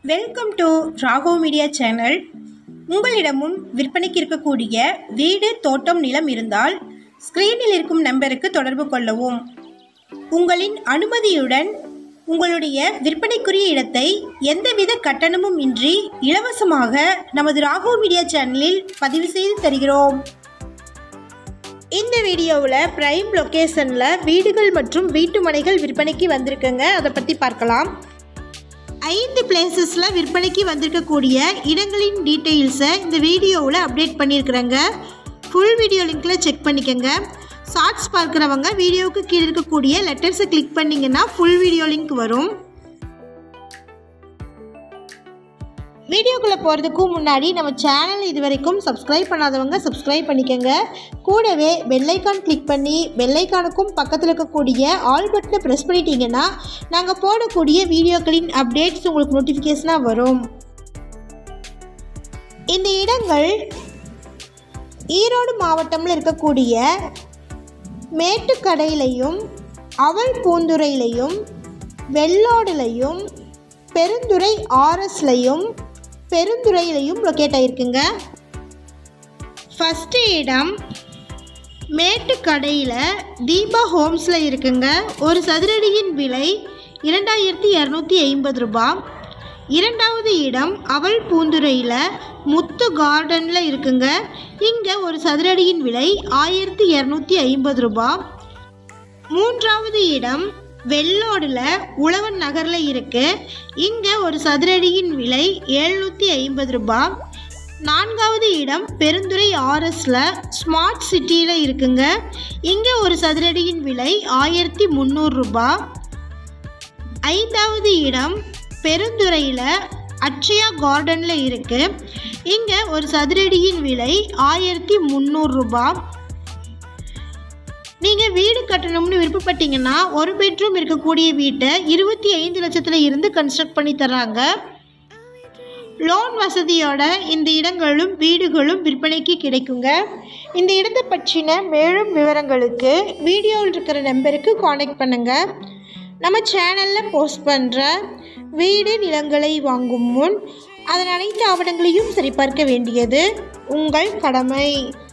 welcome to Rago media channel உங்களிடமும் விற்பனைக்கு இருக்கக்கூடிய வீடு தோட்டம் நிலம் இருந்தால் ஸ்க்ரீனில் இருக்கும் நம்பருக்கு தொடர்பு கொள்ளவும் உங்களின் அனுமதியுடன் உங்களுடைய விற்பனைக்குரிய இடத்தை எந்தவித கட்டணமும் இன்றி இலவசமாக நமது ராகோ மீடியா சேனலில் பதிவு செய்து தருகிறோம் இந்த வீடியோவில் பிரைம் லொக்கேஷனில் வீடுகள் மற்றும் வீட்டு மனைகள் விற்பனைக்கு வந்திருக்குங்க அதை பற்றி பார்க்கலாம் ஐந்து பிளேசஸில் விற்பனைக்கு வந்திருக்கக்கூடிய இடங்களின் டீட்டெயில்ஸை இந்த வீடியோவில் அப்டேட் பண்ணியிருக்கிறேங்க ஃபுல் வீடியோ லிங்க்கில் செக் பண்ணிக்கோங்க ஷார்ட்ஸ் பார்க்குறவங்க வீடியோவுக்கு கீழே இருக்கக்கூடிய லெட்டர்ஸை கிளிக் பண்ணிங்கன்னா ஃபுல் வீடியோ லிங்க் வரும் வீடியோக்குள்ளே போகிறதுக்கு முன்னாடி நம்ம சேனல் இது வரைக்கும் சப்ஸ்கிரைப் பண்ணாதவங்க சப்ஸ்கிரைப் பண்ணிக்கோங்க கூடவே பெல்லைக்கான் கிளிக் பண்ணி பெல்லைக்கானுக்கும் பக்கத்தில் இருக்கக்கூடிய ஆல் பட்டனை ப்ரெஸ் பண்ணிட்டீங்கன்னா நாங்கள் போடக்கூடிய வீடியோக்களின் அப்டேட்ஸ் உங்களுக்கு நோட்டிஃபிகேஷனாக வரும் இந்த இடங்கள் ஈரோடு மாவட்டத்தில் இருக்கக்கூடிய மேட்டுக்கடையிலையும் அவல் பூந்துறையிலையும் வெள்ளோடுலையும் பெருந்துறை ஆர்எஸ்லையும் பெருந்துறையிலையும் லொக்கேட் ஆகிருக்குங்க ஃபஸ்ட்டு இடம் மேட்டுக்கடையில் தீபா ஹோம்ஸில் இருக்குங்க ஒரு சதுரடியின் விலை இரண்டாயிரத்தி இரநூத்தி ஐம்பது ரூபாய் இரண்டாவது இடம் அவள் பூந்துறையில் முத்து கார்டனில் இருக்குங்க இங்கே ஒரு சதுரடியின் விலை ஆயிரத்தி இரநூத்தி ஐம்பது ரூபாய் மூன்றாவது இடம் வெள்ளோடில் உழவன் நகரில் இருக்கு இங்கே ஒரு சதுரடியின் விலை எழுநூற்றி ஐம்பது ரூபாய் நான்காவது இடம் பெருந்துறை ஆர்எஸில் ஸ்மார்ட் சிட்டியில் இருக்குங்க இங்கே ஒரு சதுரடியின் விலை ஆயிரத்தி முந்நூறுரூபா ஐந்தாவது இடம் பெருந்துறையில் அட்சயா கார்டனில் இருக்குது இங்கே ஒரு சதுரடியின் விலை ஆயிரத்தி முந்நூறுரூபா நீங்கள் வீடு கட்டணும்னு விருப்பப்பட்டீங்கன்னா ஒரு பெட்ரூம் இருக்கக்கூடிய வீட்டை இருபத்தி ஐந்து லட்சத்தில் இருந்து கன்ஸ்ட்ரக்ட் பண்ணி தராங்க லோன் வசதியோட இந்த இடங்களும் வீடுகளும் விற்பனைக்கு கிடைக்குங்க இந்த இடத்தை பற்றின மேலும் விவரங்களுக்கு வீடியோவில் இருக்கிற நம்பருக்கு காண்டாக்ட் பண்ணுங்கள் நம்ம சேனலில் போஸ்ட் பண்ணுற வீடு நிலங்களை வாங்கும் முன் அதன் அனைத்து ஆவணங்களையும் சரிபார்க்க வேண்டியது உங்கள் கடமை